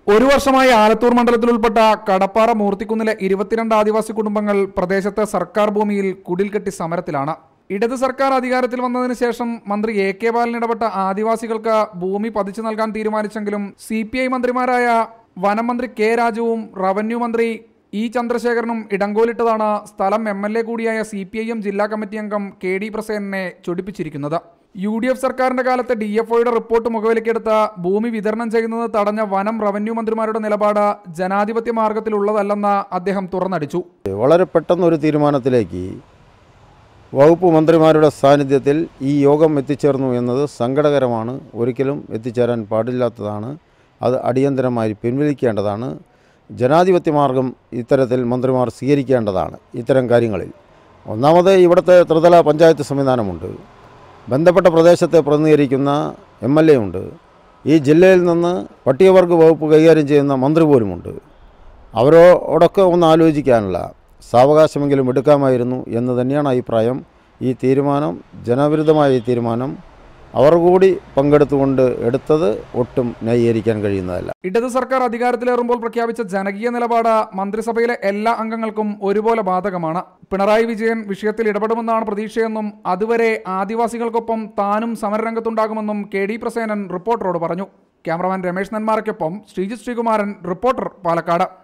ഒരു വർഷമായി ആലത്തൂർ മണ്ഡലത്തിൽ ഉൾപ്പെട്ട കടപ്പാറ മൂർത്തിക്കുന്നിലെ ഇരുപത്തിരണ്ട് ആദിവാസി കുടുംബങ്ങൾ പ്രദേശത്തെ സർക്കാർ ഭൂമിയിൽ കുടിൽ കെട്ടി സമരത്തിലാണ് ഇടത് സർക്കാർ അധികാരത്തിൽ വന്നതിന് ശേഷം മന്ത്രി എ കെ ബാലൻ ഇടപെട്ട ആദിവാസികൾക്ക് ഭൂമി പതിച്ചു നൽകാൻ തീരുമാനിച്ചെങ്കിലും സി പി ഐ മന്ത്രിമാരായ വനം മന്ത്രി കെ രാജുവും റവന്യൂ മന്ത്രി ഇ ചന്ദ്രശേഖരനും ഇടങ്കോലിട്ടതാണ് സ്ഥലം എം എൽ എ കൂടിയായ സി പി ഐ എം ജില്ലാ കമ്മിറ്റി അംഗം കെ ഡി പ്രസേനനെ ചൊടിപ്പിച്ചിരിക്കുന്നത് യു ഡി എഫ് സർക്കാരിന്റെ കാലത്ത് ഡി എഫ് ഒയുടെ റിപ്പോർട്ട് മുഖവിലേക്കെടുത്ത് ഭൂമി വിതരണം ചെയ്യുന്നത് തടഞ്ഞ വനം റവന്യൂ മന്ത്രിമാരുടെ നിലപാട് ജനാധിപത്യ മാർഗത്തിലുള്ളതല്ലെന്ന് അദ്ദേഹം തുറന്നടിച്ചു വളരെ പെട്ടെന്ന് ഒരു തീരുമാനത്തിലേക്ക് വകുപ്പ് മന്ത്രിമാരുടെ സാന്നിധ്യത്തിൽ ഈ യോഗം എത്തിച്ചേർന്നു എന്നത് സങ്കടകരമാണ് ഒരിക്കലും എത്തിച്ചേരാൻ പാടില്ലാത്തതാണ് അത് അടിയന്തരമായി പിൻവലിക്കേണ്ടതാണ് ജനാധിപത്യ മാർഗം ഇത്തരത്തിൽ മന്ത്രിമാർ സ്വീകരിക്കേണ്ടതാണ് ഇത്തരം കാര്യങ്ങളിൽ ഒന്നാമത് ഇവിടുത്തെ ത്രിതല പഞ്ചായത്ത് സംവിധാനമുണ്ട് ബന്ധപ്പെട്ട പ്രദേശത്തെ പ്രതിനിധീകരിക്കുന്ന എം എൽ എ ഉണ്ട് ഈ ജില്ലയിൽ നിന്ന് പട്ടികവർഗ വകുപ്പ് കൈകാര്യം ചെയ്യുന്ന മന്ത്രി പോലുമുണ്ട് അവരോടൊക്കെ ഒന്ന് ആലോചിക്കാനുള്ള സാവകാശമെങ്കിലും എടുക്കാമായിരുന്നു എന്ന് തന്നെയാണ് അഭിപ്രായം ഈ തീരുമാനം ജനവിരുദ്ധമായ ഈ തീരുമാനം അവർ കൂടി പങ്കെടുത്തുകൊണ്ട് എടുത്തത് ഒട്ടും ന്യായീകരിക്കാൻ കഴിയുന്നതല്ല ഇടത് സർക്കാർ അധികാരത്തിലേറുമ്പോൾ പ്രഖ്യാപിച്ച ജനകീയ നിലപാട് മന്ത്രിസഭയിലെ എല്ലാ അംഗങ്ങൾക്കും ഒരുപോലെ ബാധകമാണ് പിണറായി വിജയൻ വിഷയത്തിൽ ഇടപെടുമെന്നാണ് പ്രതീക്ഷയെന്നും അതുവരെ ആദിവാസികൾക്കൊപ്പം താനും സമരരംഗത്തുണ്ടാകുമെന്നും കെ ഡി പ്രസേനൻ റിപ്പോർട്ടറോട് പറഞ്ഞു ക്യാമറമാൻ രമേശ് നന്മാറയ്ക്കൊപ്പം ശ്രീജിത് ശ്രീകുമാരൻ റിപ്പോർട്ടർ പാലക്കാട്